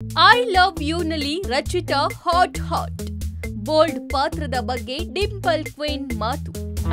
I love you ನಲ್ಲಿ Rachita hot hot bold ಪಾತ್ರದ ಬಗ್ಗೆ ಡಿಂಪಲ್ ಕ್ವೀನ್ ಮಾತು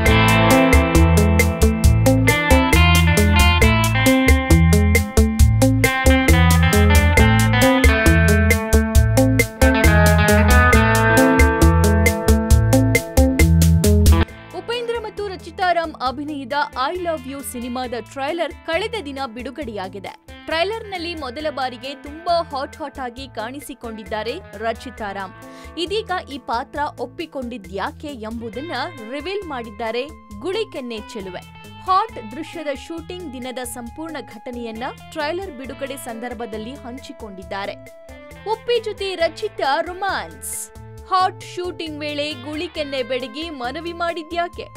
ಉಪೇಂದ್ರ ಮತ್ತು ರಚಿತಾರಾಮ್ ಅಭಿನಯದ ಐ ಲವ್ ಯು ಸಿನಿಮಾದ ಟ್ರೈಲರ್ ಕಳೆದ ದಿನ ಬಿಡುಗಡೆಯಾಗಿದೆ ಟ್ರೈಲರ್ನಲ್ಲಿ ಮೊದಲ ಬಾರಿಗೆ ತುಂಬಾ ಹಾಟ್ ಹಾಟ್ ಆಗಿ ಕಾಣಿಸಿಕೊಂಡಿದ್ದಾರೆ ರಚಿತಾರಾಮ್ ಇದೀಗ ಈ ಪಾತ್ರ ಒಪ್ಪಿಕೊಂಡಿದ್ಯಾಕೆ ಎಂಬುದನ್ನ ರಿವೀಲ್ ಮಾಡಿದ್ದಾರೆ ಗುಳಿಕೆನ್ನೆ ಚೆಲುವೆ ಹಾಟ್ ದೃಶ್ಯದ ಶೂಟಿಂಗ್ ದಿನದ ಸಂಪೂರ್ಣ ಘಟನೆಯನ್ನ ಟ್ರೈಲರ್ ಬಿಡುಗಡೆ ಸಂದರ್ಭದಲ್ಲಿ ಹಂಚಿಕೊಂಡಿದ್ದಾರೆ ಉಪ್ಪಿ ಜೊತೆ ರಚಿತಾ ರೊಮ್ಯಾನ್ಸ್ ಹಾಟ್ ಶೂಟಿಂಗ್ ವೇಳೆ ಗುಳಿಕೆನ್ನೆ ಬೆಡಗಿ ಮನವಿ ಮಾಡಿದ್ಯಾಕೆ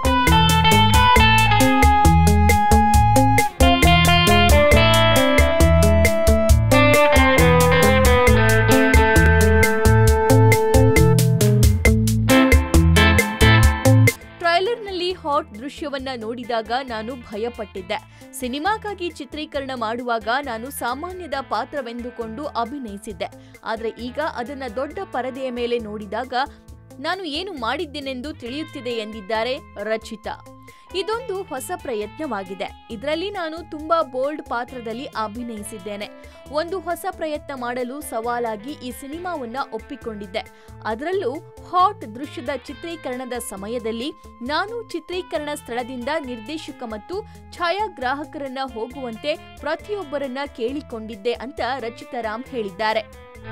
ಟ್ರೈಲರ್ನಲ್ಲಿ ಹಾಟ್ ದೃಶ್ಯವನ್ನ ನೋಡಿದಾಗ ನಾನು ಭಯಪಟ್ಟಿದ್ದೆ ಸಿನಿಮಾಗಾಗಿ ಚಿತ್ರೀಕರಣ ಮಾಡುವಾಗ ನಾನು ಸಾಮಾನ್ಯದ ಪಾತ್ರವೆಂದುಕೊಂಡು ಅಭಿನಯಿಸಿದ್ದೆ ಆದರೆ ಈಗ ಅದನ್ನ ದೊಡ್ಡ ಪರದೆಯ ಮೇಲೆ ನೋಡಿದಾಗ ನಾನು ಏನು ಮಾಡಿದ್ದೇನೆಂದು ತಿಳಿಯುತ್ತಿದೆ ಎಂದಿದ್ದಾರೆ ರಚಿತಾ ಇದೊಂದು ಹೊಸ ಪ್ರಯತ್ನವಾಗಿದೆ ಇದರಲ್ಲಿ ನಾನು ತುಂಬಾ ಬೋಲ್ಡ್ ಪಾತ್ರದಲ್ಲಿ ಅಭಿನಯಿಸಿದ್ದೇನೆ ಒಂದು ಹೊಸ ಪ್ರಯತ್ನ ಮಾಡಲು ಸವಾಲಾಗಿ ಈ ಸಿನಿಮಾವನ್ನ ಒಪ್ಪಿಕೊಂಡಿದ್ದೆ ಅದರಲ್ಲೂ ಹಾಟ್ ದೃಶ್ಯದ ಚಿತ್ರೀಕರಣದ ಸಮಯದಲ್ಲಿ ನಾನು ಚಿತ್ರೀಕರಣ ಸ್ಥಳದಿಂದ ನಿರ್ದೇಶಕ ಮತ್ತು ಛಾಯಾಗ್ರಾಹಕರನ್ನ ಹೋಗುವಂತೆ ಪ್ರತಿಯೊಬ್ಬರನ್ನ ಕೇಳಿಕೊಂಡಿದ್ದೆ ಅಂತ ರಚಿತಾರಾಮ್ ಹೇಳಿದ್ದಾರೆ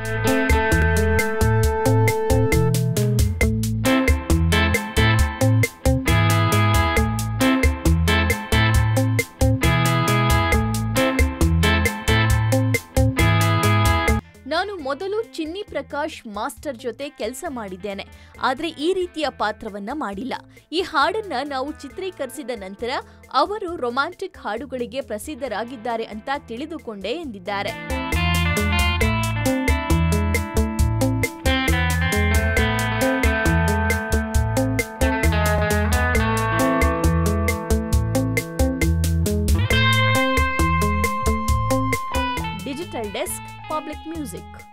ನಾನು ಮೊದಲು ಚಿನ್ನಿ ಪ್ರಕಾಶ್ ಮಾಸ್ಟರ್ ಜೊತೆ ಕೆಲಸ ಮಾಡಿದ್ದೇನೆ ಆದ್ರೆ ಈ ರೀತಿಯ ಪಾತ್ರವನ್ನ ಮಾಡಿಲ್ಲ ಈ ಹಾಡನ್ನ ನಾವು ಚಿತ್ರೀಕರಿಸಿದ ನಂತರ ಅವರು ರೊಮ್ಯಾಂಟಿಕ್ ಹಾಡುಗಳಿಗೆ ಪ್ರಸಿದ್ಧರಾಗಿದ್ದಾರೆ ಅಂತ ತಿಳಿದುಕೊಂಡೆ ಎಂದಿದ್ದಾರೆ ಡಿಜಿಟಲ್ ಡೆಸ್ಕ್ ಪಬ್ಲಿಕ್ ಮ್ಯೂಸಿಕ್